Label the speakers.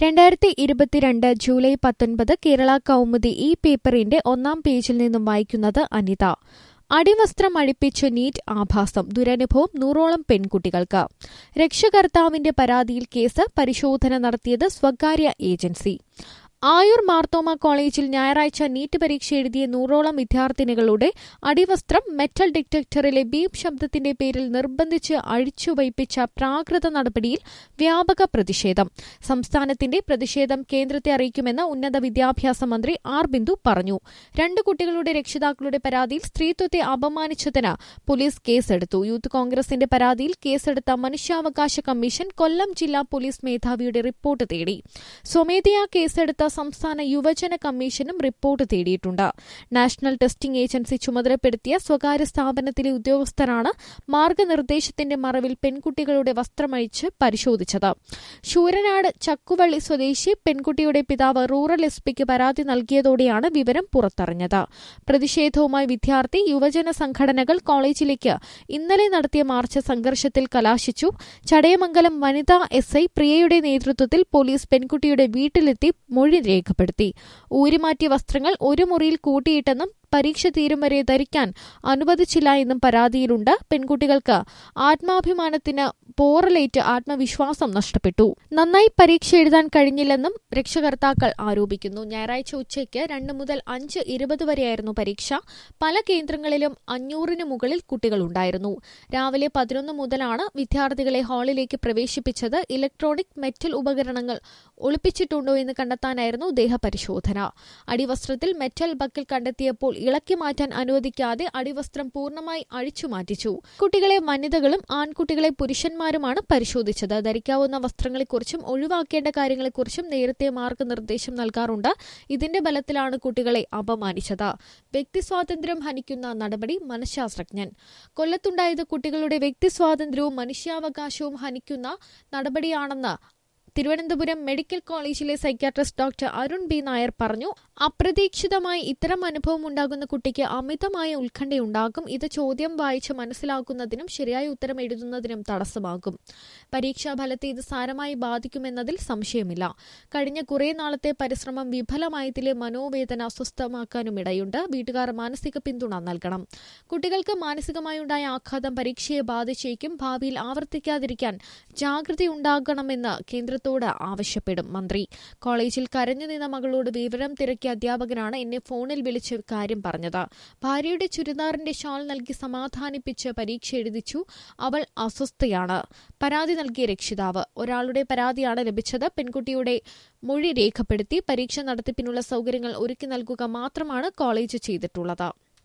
Speaker 1: രണ്ടായിരത്തി ഇരുപത്തിരണ്ട് ജൂലൈ പത്തൊൻപത് കേരള കൗമുദി ഈ പേപ്പറിന്റെ ഒന്നാം പേജിൽ നിന്നും വായിക്കുന്നത് അനിത അടിവസ്ത്രം അഴിപ്പിച്ചു നീറ്റ് ആഭാസം ദുരനുഭവം നൂറോളം പെൺകുട്ടികൾക്ക് രക്ഷകർത്താവിന്റെ പരാതിയിൽ കേസ് പരിശോധന നടത്തിയത് സ്വകാര്യ ഏജൻസി ആയൂർ മാർത്തോമ കോളേജിൽ ഞായറാഴ്ച നീറ്റ് പരീക്ഷ എഴുതിയ നൂറോളം വിദ്യാർത്ഥിനികളുടെ അടിവസ്ത്രം മെറ്റൽ ഡിറ്റക്ടറിലെ ബീപ് ശബ്ദത്തിന്റെ പേരിൽ നിർബന്ധിച്ച് അഴിച്ചുവയ്പ്പിച്ച പ്രാകൃത നടപടിയിൽ വ്യാപക പ്രതിഷേധം സംസ്ഥാനത്തിന്റെ പ്രതിഷേധം കേന്ദ്രത്തെ അറിയിക്കുമെന്ന് ഉന്നത വിദ്യാഭ്യാസ മന്ത്രി ആർ ബിന്ദു പറഞ്ഞു രണ്ട് കുട്ടികളുടെ രക്ഷിതാക്കളുടെ പരാതിയിൽ സ്ത്രീത്വത്തെ അപമാനിച്ചതിന് പോലീസ് കേസെടുത്തു യൂത്ത് കോൺഗ്രസിന്റെ പരാതിയിൽ കേസെടുത്ത മനുഷ്യാവകാശ കമ്മീഷൻ കൊല്ലം ജില്ലാ പോലീസ് മേധാവിയുടെ റിപ്പോർട്ട് തേടി സ്വമേധയാ കേസെടുത്ത സംസ്ഥാന യുവജന കമ്മീഷനും റിപ്പോർട്ട് തേടിയിട്ടുണ്ട് നാഷണൽ ടെസ്റ്റിംഗ് ഏജൻസി ചുമതലപ്പെടുത്തിയ സ്വകാര്യ സ്ഥാപനത്തിലെ ഉദ്യോഗസ്ഥരാണ് മാർഗനിർദ്ദേശത്തിന്റെ മറവിൽ പെൺകുട്ടികളുടെ വസ്ത്രമഴിച്ച് പരിശോധിച്ചത് ശൂരനാട് ചക്കുവള്ളി സ്വദേശി പെൺകുട്ടിയുടെ പിതാവ് റൂറൽ എസ് പിക്ക് പരാതി നൽകിയതോടെയാണ് വിവരം പുറത്തറിഞ്ഞത് പ്രതിഷേധവുമായി വിദ്യാർത്ഥി യുവജന സംഘടനകൾ കോളേജിലേക്ക് ഇന്നലെ നടത്തിയ മാർച്ച് സംഘർഷത്തിൽ കലാശിച്ചു ചടയമംഗലം വനിതാ എസ് ഐ പ്രിയയുടെ നേതൃത്വത്തിൽ പോലീസ് പെൺകുട്ടിയുടെ വീട്ടിലെത്തി മൊഴി രേഖപ്പെടുത്തി ഊരിമാറ്റിയ വസ്ത്രങ്ങൾ ഒരു മുറിയിൽ കൂട്ടിയിട്ടെന്നും പരീക്ഷ തീരും വരെ ധരിക്കാൻ അനുവദിച്ചില്ല എന്നും പരാതിയിലുണ്ട് പെൺകുട്ടികൾക്ക് ആത്മാഭിമാനത്തിന് പോറലേറ്റ് ആത്മവിശ്വാസം നഷ്ടപ്പെട്ടു നന്നായി പരീക്ഷ എഴുതാൻ കഴിഞ്ഞില്ലെന്നും രക്ഷകർത്താക്കൾ ആരോപിക്കുന്നു ഞായറാഴ്ച ഉച്ചയ്ക്ക് രണ്ട് മുതൽ അഞ്ച് ഇരുപത് വരെയായിരുന്നു പരീക്ഷ പല കേന്ദ്രങ്ങളിലും അഞ്ഞൂറിന് മുകളിൽ കുട്ടികളുണ്ടായിരുന്നു രാവിലെ പതിനൊന്ന് മുതലാണ് വിദ്യാർത്ഥികളെ ഹാളിലേക്ക് പ്രവേശിപ്പിച്ചത് ഇലക്ട്രോണിക് മെറ്റൽ ഉപകരണങ്ങൾ ഒളിപ്പിച്ചിട്ടുണ്ടോ എന്ന് കണ്ടെത്താനായിരുന്നു ദേഹപരിശോധന അടിവസ്ത്രത്തിൽ മെറ്റൽ ബക്കിൽ കണ്ടെത്തിയപ്പോൾ ഇളക്കി മാറ്റാൻ അനുവദിക്കാതെ അടിവസ്ത്രം പൂർണ്ണമായി അഴിച്ചു മാറ്റിച്ചു കുട്ടികളെ വനിതകളും ആൺകുട്ടികളെ പുരുഷന്മാരുമാണ് പരിശോധിച്ചത് ധരിക്കാവുന്ന വസ്ത്രങ്ങളെക്കുറിച്ചും ഒഴിവാക്കേണ്ട കാര്യങ്ങളെക്കുറിച്ചും നേരത്തെ മാർഗനിർദ്ദേശം നൽകാറുണ്ട് ഇതിന്റെ ബലത്തിലാണ് കുട്ടികളെ അപമാനിച്ചത് വ്യക്തി സ്വാതന്ത്ര്യം ഹനിക്കുന്ന നടപടി മനഃശാസ്ത്രജ്ഞൻ കൊല്ലത്തുണ്ടായത് കുട്ടികളുടെ വ്യക്തി സ്വാതന്ത്ര്യവും മനുഷ്യാവകാശവും ഹനിക്കുന്ന നടപടിയാണെന്ന് തിരുവനന്തപുരം മെഡിക്കൽ കോളേജിലെ psychiatrist doctor Arun B Nair പറഞ്ഞു അപ്രതീക്ഷിതമായി ഇത്തരം അനുഭവം ഉണ്ടാകുന്ന കുട്ടിക്ക് അമിതമായ ഉത്കണ്ഠയുണ്ടാകും ഇത് ചോദ്യം വായിച്ച് മനസ്സിലാക്കുന്നതിനും ശരിയായ ഉത്തരം എഴുതുന്നതിനും തടസ്സമാകും പരീക്ഷാ ഫലത്തെ ഇത് സാരമായി ബാധിക്കുമെന്നതിൽ സംശയമില്ല കഴിഞ്ഞ കുറേ നാളത്തെ പരിശ്രമം വിഫലമായതിലെ മനോവേദന അസ്വസ്ഥമാക്കാനും ഇടയുണ്ട് വീട്ടുകാർ മാനസിക പിന്തുണ നൽകണം കുട്ടികൾക്ക് മാനസികമായുണ്ടായ ആഘാതം പരീക്ഷയെ ബാധിച്ചേക്കും ഭാവിയിൽ ആവർത്തിക്കാതിരിക്കാൻ ജാഗ്രതയുണ്ടാകണമെന്ന് കേന്ദ്ര കേന്ദ്രത്തോട് ആവശ്യപ്പെടും മന്ത്രി കോളേജിൽ കരഞ്ഞു നിന്ന മകളോട് വിവരം തിരക്കിയ അധ്യാപകനാണ് എന്നെ ഫോണിൽ വിളിച്ച് കാര്യം പറഞ്ഞത് ഭാര്യയുടെ ചുരിദാറിന്റെ ഷാൾ നൽകി സമാധാനിപ്പിച്ച് പരീക്ഷ എഴുതിച്ചു അവൾ അസ്വസ്ഥയാണ് പരാതി നൽകിയ രക്ഷിതാവ് ഒരാളുടെ പരാതിയാണ് ലഭിച്ചത് പെൺകുട്ടിയുടെ മൊഴി രേഖപ്പെടുത്തി പരീക്ഷ നടത്തിപ്പിനുള്ള സൗകര്യങ്ങൾ ഒരുക്കി നൽകുക മാത്രമാണ് കോളേജ് ചെയ്തിട്ടുള്ളത്